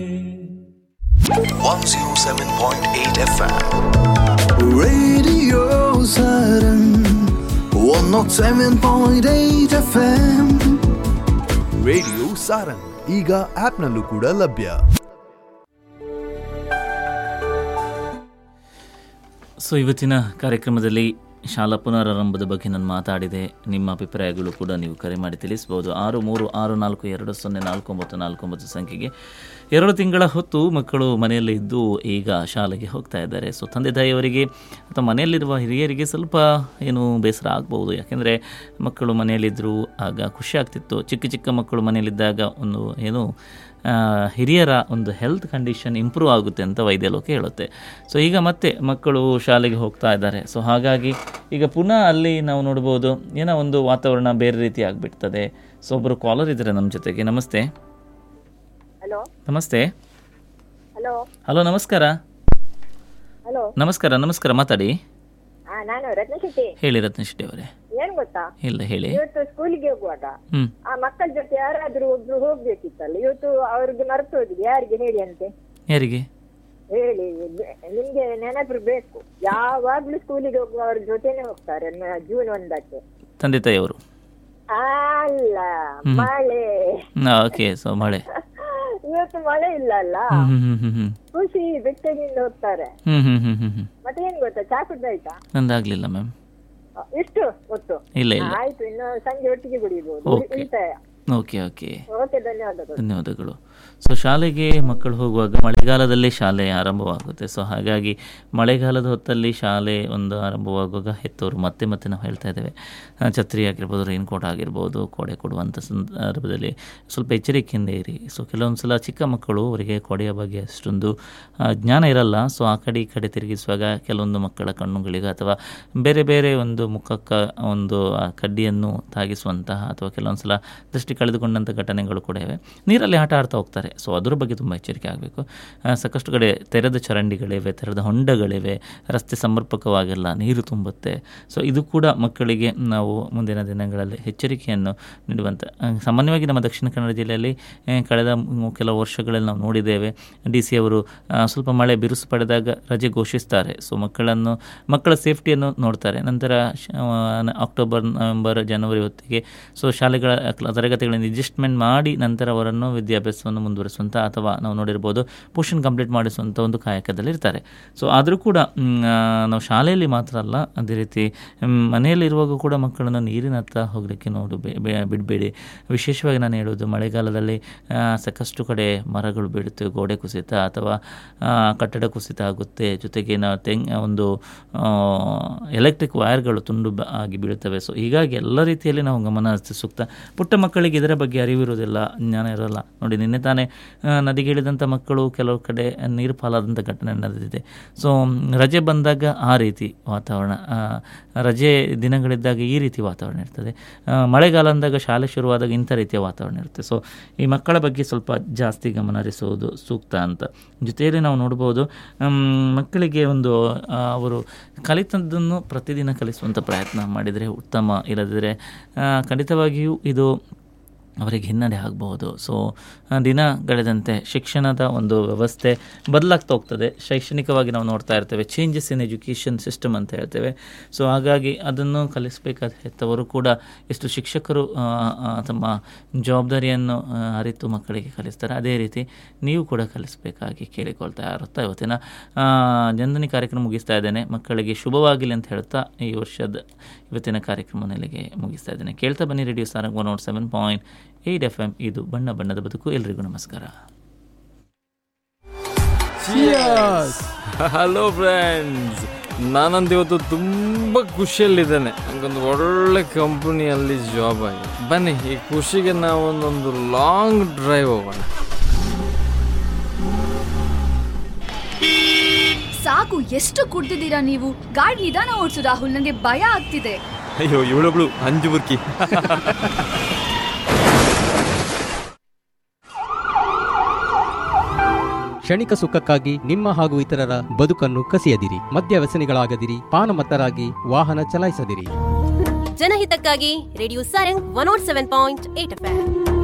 107.8 FM. Radio Saturn 107.8 FM radio Sarang ಈಗ ಆಪ್ನಲ್ಲೂ ಕೂಡ ಲಭ್ಯ ಸೊ ಇವತ್ತಿನ ಕಾರ್ಯಕ್ರಮದಲ್ಲಿ ಶಾಲಾ ಪುನರಾರಂಭದ ಬಗ್ಗೆ ನಾನು ಮಾತಾಡಿದೆ ನಿಮ್ಮ ಅಭಿಪ್ರಾಯಗಳು ಕೂಡ ನೀವು ಕರೆ ಮಾಡಿ ತಿಳಿಸ್ಬೋದು ಆರು ಮೂರು ಆರು ನಾಲ್ಕು ಎರಡು ಸೊನ್ನೆ ನಾಲ್ಕು ಒಂಬತ್ತು ನಾಲ್ಕು ಒಂಬತ್ತು ಸಂಖ್ಯೆಗೆ ಎರಡು ತಿಂಗಳ ಹೊತ್ತು ಮಕ್ಕಳು ಮನೆಯಲ್ಲಿ ಇದ್ದು ಈಗ ಶಾಲೆಗೆ ಹೋಗ್ತಾ ಇದ್ದಾರೆ ಸೊ ತಂದೆ ತಾಯಿಯವರಿಗೆ ಅಥವಾ ಮನೆಯಲ್ಲಿರುವ ಹಿರಿಯರಿಗೆ ಸ್ವಲ್ಪ ಏನು ಬೇಸರ ಆಗ್ಬೋದು ಯಾಕೆಂದರೆ ಮಕ್ಕಳು ಮನೆಯಲ್ಲಿದ್ದರು ಆಗ ಖುಷಿ ಆಗ್ತಿತ್ತು ಚಿಕ್ಕ ಚಿಕ್ಕ ಮಕ್ಕಳು ಮನೆಯಲ್ಲಿದ್ದಾಗ ಒಂದು ಏನು ಆ, ಹಿರಿಯರ ಒಂದು ಹೆಲ್ತ್ ಕಂಡೀಷನ್ ಇಂಪ್ರೂವ್ ಆಗುತ್ತೆ ಅಂತ ವೈದ್ಯ ಲೋಕ ಹೇಳುತ್ತೆ ಸೊ ಈಗ ಮತ್ತೆ ಮಕ್ಕಳು ಶಾಲೆಗೆ ಹೋಗ್ತಾ ಇದ್ದಾರೆ ಸೊ ಹಾಗಾಗಿ ಈಗ ಪುನಃ ಅಲ್ಲಿ ನಾವು ನೋಡ್ಬೋದು ಏನೋ ಒಂದು ವಾತಾವರಣ ಬೇರೆ ರೀತಿ ಆಗಿಬಿಡ್ತದೆ ಸೊ ಒಬ್ಬರು ಕಾಲರ್ ಇದ್ದಾರೆ ನಮ್ಮ ಜೊತೆಗೆ ನಮಸ್ತೆ ಹಲೋ ನಮಸ್ತೆ ಹಲೋ ಹಲೋ ನಮಸ್ಕಾರ ಹಲೋ ನಮಸ್ಕಾರ ನಮಸ್ಕಾರ ಮಾತಾಡಿ ಹಾ ನಾನು ರತ್ನ ಶೆಟ್ಟಿ ಹೇಳಿ ರತ್ನ ಶೆಟ್ಟಿ ಅವರೇ ಏನ್ ಗೊತ್ತಾ ಇಲ್ಲ ಹೇಳಿ ಇವತ್ತು ಸ್ಕೂಲಿಗೆ ಹೋಗುವಾಗ ಹ್ಞೂ ಆ ಮಕ್ಕಳ ಜೊತೆ ಯಾರಾದ್ರೂ ಒಬ್ರು ಹೋಗ್ಬೇಕಿತ್ತಲ್ಲ ಇವತ್ತು ಅವ್ರಿಗೆ ಮರೆತು ಹೋಗಿದೆ ಯಾರಿಗೆ ಹೇಳಿ ಅಂತೆ ಯಾರಿಗೆ ಹೇಳಿ ಬೆ- ನಿಮ್ಗೆ ನೆನಪು ಬೇಕು ಯಾವಾಗ್ಲೂ ಸ್ಕೂಲಿಗೆ ಹೋಗುವವ್ರ ಜೊತೆನೆ ಹೋಗ್ತಾರೆ ನ- ಜೂನ್ ಒಂದಕ್ಕೆ ತಂದೆ ತಾಯಿಯವರು ಅಲ್ಲ ಮಳೆ ಓಕೆ ಸೊ ಮಳೆ ಇವತ್ತು ಮಳೆ ಇಲ್ಲ ಅಲ್ಲ ಹ್ಞೂ ಹ್ಞೂ ಹ್ಞೂ ಹ್ಞೂ ಖುಷಿ ಬೆಟ್ಟದಿಂದ ಹೋಗ್ತಾರೆ ಹ್ಞೂ ಹ್ಞೂ ಹ್ಞೂ ಹ್ಞೂ ಹ್ಞೂ ಮತ್ತೆ ಏನ್ ಗೊತ್ತಾ ಚಾ ಕುಡ್ದಾಯ್ತಾ ನಂದಾಗಲಿಲ್ಲ ಮ್ಯಾಮ್ ಅ, ಎಷ್ಟು ಒಟ್ಟು ಇಲ್ಲ ಇಲ್ಲ ಆಯ್ತು ಇನ್ನು ಸಂಜೆ ಒಟ್ಟಿಗೆ ಕುಡಿಬಹುದು Okay. ಉಳಿತಾಯ ಓಕೆ ಓಕೆ ಓಕೆ ಧನ್ಯವಾದಗಳು ಧನ್ಯವಾದಗಳು ಸೊ ಶಾಲೆಗೆ ಮಕ್ಕಳು ಹೋಗುವಾಗ ಮಳೆಗಾಲದಲ್ಲಿ ಶಾಲೆ ಆರಂಭವಾಗುತ್ತೆ ಸೊ ಹಾಗಾಗಿ ಮಳೆಗಾಲದ ಹೊತ್ತಲ್ಲಿ ಶಾಲೆ ಒಂದು ಆರಂಭವಾಗುವಾಗ ಹೆತ್ತವರು ಮತ್ತೆ ಮತ್ತೆ ನಾವು ಹೇಳ್ತಾ ಇದ್ದೇವೆ ಆ, ಛತ್ರಿ ಆಗಿರ್ಬೋದು ರೈನ್ ಕೋಟ್ ಆಗಿರ್ಬೋದು ಕೊಡೆ ಕೊಡುವಂಥ ಸಂದರ್ಭದಲ್ಲಿ ಸ್ವಲ್ಪ ಎಚ್ಚರಿಕೆಯಿಂದ ಇರಿ ಸೊ ಕೆಲವೊಂದು ಸಲ ಚಿಕ್ಕ ಮಕ್ಕಳು ಅವರಿಗೆ ಕೊಡೆಯ ಬಗ್ಗೆ ಅಷ್ಟೊಂದು ಆ, ಜ್ಞಾನ ಇರಲ್ಲ ಸೊ ಆ ಕಡೆ ಈ ಕಡೆ ತಿರುಗಿಸುವಾಗ ಕೆಲವೊಂದು ಮಕ್ಕಳ ಕಣ್ಣುಗಳಿಗೆ ಅಥವಾ ಬೇರೆ ಬೇರೆ ಒಂದು ಮುಖಕ್ಕೆ ಒಂದು ಆ ಕಡ್ಡಿಯನ್ನು ತಾಗಿಸುವಂತಹ ಅಥವಾ ಕೆಲವೊಂದು ಸಲ ದೃಷ್ಟಿ ಕಳೆದುಕೊಂಡಂಥ ಘಟನೆಗಳು ಕೂಡ ಇವೆ ನೀರಲ್ಲಿ ಆಟ ಆಡ್ತಾ ಹೋಗ್ತಾರೆ ಸೊ ಅದ್ರ ಬಗ್ಗೆ ತುಂಬ ಎಚ್ಚರಿಕೆ ಆಗಬೇಕು ಸಾಕಷ್ಟು ಕಡೆ ತೆರೆದ ಚರಂಡಿಗಳಿವೆ ತೆರೆದ ಹೊಂಡಗಳಿವೆ ರಸ್ತೆ ಸಮರ್ಪಕವಾಗಿಲ್ಲ ನೀರು ತುಂಬುತ್ತೆ ಸೊ ಇದು ಕೂಡ ಮಕ್ಕಳಿಗೆ ನಾವು ಮುಂದಿನ ದಿನಗಳಲ್ಲಿ ಎಚ್ಚರಿಕೆಯನ್ನು ನೀಡುವಂಥ ಆ, ಸಾಮಾನ್ಯವಾಗಿ ನಮ್ಮ ದಕ್ಷಿಣ ಕನ್ನಡ ಜಿಲ್ಲೆಯಲ್ಲಿ ಆ, ಕಳೆದ ಮ್- ಕೆಲವು ವರ್ಷಗಳಲ್ಲಿ ನಾವು ನೋಡಿದ್ದೇವೆ ಡಿ ಸಿ ಅವರು ಆ, ಸ್ವಲ್ಪ ಮಳೆ ಬಿರುಸು ಪಡೆದಾಗ ರಜೆ ಘೋಷಿಸ್ತಾರೆ ಸೊ ಮಕ್ಕಳನ್ನು ಮಕ್ಕಳ ಸೇಫ್ಟಿಯನ್ನು ನೋಡ್ತಾರೆ ನಂತರ ಶ- ಆ, ಅಕ್ಟೋಬರ್ ನವೆಂಬರ್ ಜನವರಿ ಹೊತ್ತಿಗೆ ಸೊ ಶಾಲೆಗಳ ಕ್ಲ- ತರಗತಿಗಳನ್ನು ಅಡ್ಜಸ್ಟ್ಮೆಂಟ್ ಮಾಡಿ ನಂತರ ಅವರನ್ನು ವಿದ್ಯಾಭ್ಯಾಸವನ್ನು ಮುಂದುವರಿಸುವಂಥ ಅಥವಾ ನಾವು ನೋಡಿರ್ಬೋದು ಪೋಷನ್ ಕಂಪ್ಲೀಟ್ ಮಾಡಿಸುವಂಥ ಒಂದು ಕಾಯಕದಲ್ಲಿ ಇರ್ತಾರೆ ಸೊ ಆದರೂ ಕೂಡ ಮ್, ಆ, ನಾವು ಶಾಲೆಯಲ್ಲಿ ಮಾತ್ರ ಅಲ್ಲ ಅದೇ ರೀತಿ ಮ್, ಮನೆಯಲ್ಲಿರುವಾಗ ಕೂಡ ಮಕ್ಕಳನ್ನು ನೀರಿನ ಹತ್ರ ಹೋಗಲಿಕ್ಕೆ ನೋಡು ಬೇ- ಬೇ- ಬಿಡಬೇಡಿ ವಿಶೇಷವಾಗಿ ನಾನು ಹೇಳೋದು ಮಳೆಗಾಲದಲ್ಲಿ ಆ, ಸಾಕಷ್ಟು ಕಡೆ ಮರಗಳು ಬೀಳುತ್ತವೆ ಗೋಡೆ ಕುಸಿತ ಅಥವಾ ಆ, ಕಟ್ಟಡ ಕುಸಿತ ಆಗುತ್ತೆ ಜೊತೆಗೆ ನಾವು ತೆಂಗ್ ಒಂದು ಎಲೆಕ್ಟ್ರಿಕ್ ವೈರ್ಗಳು ತುಂಡು ಬ- ಆಗಿ ಬೀಳುತ್ತವೆ ಸೊ ಹೀಗಾಗಿ ಎಲ್ಲ ರೀತಿಯಲ್ಲಿ ನಾವು ಗಮನ ಹರಿಸಿ ಸೂಕ್ತ ಪುಟ್ಟ ಮಕ್ಕಳಿಗೆ ಇದರ ಬಗ್ಗೆ ಅರಿವಿರುವುದಿಲ್ಲ ಜ್ಞಾನ ಇರೋಲ್ಲ ನೋಡಿ ನಿನ್ನೆ ತಾನೇ ಆ, ನದಿಗೆ ಇಳಿದಂಥ ಮಕ್ಕಳು ಕೆಲವು ಕಡೆ ನೀರು ಪಾಲಾದಂಥ ಘಟನೆ ನಡೆದಿದೆ ಸೊ ರಜೆ ಬಂದಾಗ ಆ ರೀತಿ ವಾತಾವರಣ ಆ, ರಜೆ ದಿನಗಳಿದ್ದಾಗ ಈ ರೀತಿ ವಾತಾವರಣ ಇರ್ತದೆ ಆ, ಮಳೆಗಾಲ ಅಂದಾಗ ಶಾಲೆ ಶುರುವಾದಾಗ ಇಂಥ ರೀತಿಯ ವಾತಾವರಣ ಇರುತ್ತೆ ಸೊ ಈ ಮಕ್ಕಳ ಬಗ್ಗೆ ಸ್ವಲ್ಪ ಜಾಸ್ತಿ ಗಮನ ಹರಿಸುವುದು ಸೂಕ್ತ ಅಂತ ಜೊತೆಯಲ್ಲಿ ನಾವು ನೋಡ್ಬೋದು ಮ್, ಮಕ್ಕಳಿಗೆ ಒಂದು ಆ, ಅವರು ಕಲಿತದ್ದನ್ನು ಪ್ರತಿದಿನ ಕಲಿಸುವಂಥ ಪ್ರಯತ್ನ ಮಾಡಿದರೆ ಉತ್ತಮ ಇಲ್ಲದಿದ್ದರೆ ಆ, ಖಂಡಿತವಾಗಿಯೂ ಇದು ಅವರಿಗೆ ಹಿನ್ನಡೆ ಆಗಬಹುದು ಸೊ ಆ, ದಿನ ಗಳೆದಂತೆ ಶಿಕ್ಷಣದ ಒಂದು ವ್ಯವಸ್ಥೆ ಬದಲಾಗ್ತಾ ಹೋಗ್ತದೆ ಶೈಕ್ಷಣಿಕವಾಗಿ ನಾವು ನೋಡ್ತಾ ಇರ್ತೇವೆ ಚೇಂಜಸ್ ಇನ್ ಎಜುಕೇಷನ್ ಸಿಸ್ಟಮ್ ಅಂತ ಹೇಳ್ತೇವೆ ಸೊ ಹಾಗಾಗಿ ಅದನ್ನು ಕಲಿಸಬೇಕಾದ ಹೆತ್ತವರು ಕೂಡ ಎಷ್ಟು ಶಿಕ್ಷಕರು ಆ, ಆ, ತಮ್ಮ ಜವಾಬ್ದಾರಿಯನ್ನು ಆ, ಅರಿತು ಮಕ್ಕಳಿಗೆ ಕಲಿಸ್ತಾರೆ ಅದೇ ರೀತಿ ನೀವು ಕೂಡ ಕಲಿಸಬೇಕಾಗಿ ಕೇಳಿಕೊಳ್ತಾ ಇರುತ್ತಾ ಇವತ್ತಿನ ಆ, ಜನಧನಿ ಕಾರ್ಯಕ್ರಮ ಮುಗಿಸ್ತಾ ಇದ್ದೇನೆ ಮಕ್ಕಳಿಗೆ ಶುಭವಾಗಲಿ ಅಂತ ಹೇಳ್ತಾ ಈ ವರ್ಷದ ಇವತ್ತಿನ ಕಾರ್ಯಕ್ರಮ ನೆಲೆಗೆ ಮುಗಿಸ್ತಾ ಇದ್ದೇನೆ ಕೇಳ್ತಾ ಬನ್ನಿ radio Sarang one naught seven point eight F M ಇದು ಬಣ್ಣ ಬಣ್ಣದ ಬದುಕು ಎಲ್ರಿಗೂ ನಮಸ್ಕಾರ ಹಲೋ ಫ್ರೆಂಡ್ಸ್ ನಾನಂತ ಇವತ್ತು ತುಂಬ ಖುಷಿಯಲ್ಲಿದ್ದೇನೆ ನನಗೊಂದು ಒಳ್ಳೆ ಕಂಪನಿಯಲ್ಲಿ ಜಾಬ್ ಆಗಿದೆ ಬನ್ನಿ ಈ ಖುಷಿಗೆ ನಾವು ಒಂದೊಂದು ಲಾಂಗ್ ಡ್ರೈವ್ ಹೋಗೋಣ ಸಾಕು ಎಷ್ಟು ಕುಡ್ದಿದ್ದೀರಾ ನೀವು ಗಾಡಿ ನಿಧಾನ ಓಡಿಸು ರಾಹುಲ್ ನನಗೆ ಭಯ ಆಗ್ತಿದೆ ಅಯ್ಯೋ ಇವಳೊಬ್ಳು ಅಂಜು ಬುರ್ಕಿ ಕ್ಷಣಿಕ ಸುಖಕ್ಕಾಗಿ ನಿಮ್ಮ ಹಾಗೂ ಇತರರ ಬದುಕನ್ನು ಕಸಿಯದಿರಿ ಮದ್ಯ ವ್ಯಸನಿಗಳಾಗದಿರಿ ಪಾನಮತ್ತರಾಗಿ ವಾಹನ ಚಲಾಯಿಸದಿರಿ ಜನಹಿತಕ್ಕಾಗಿ radio Sarang one naught seven point eight F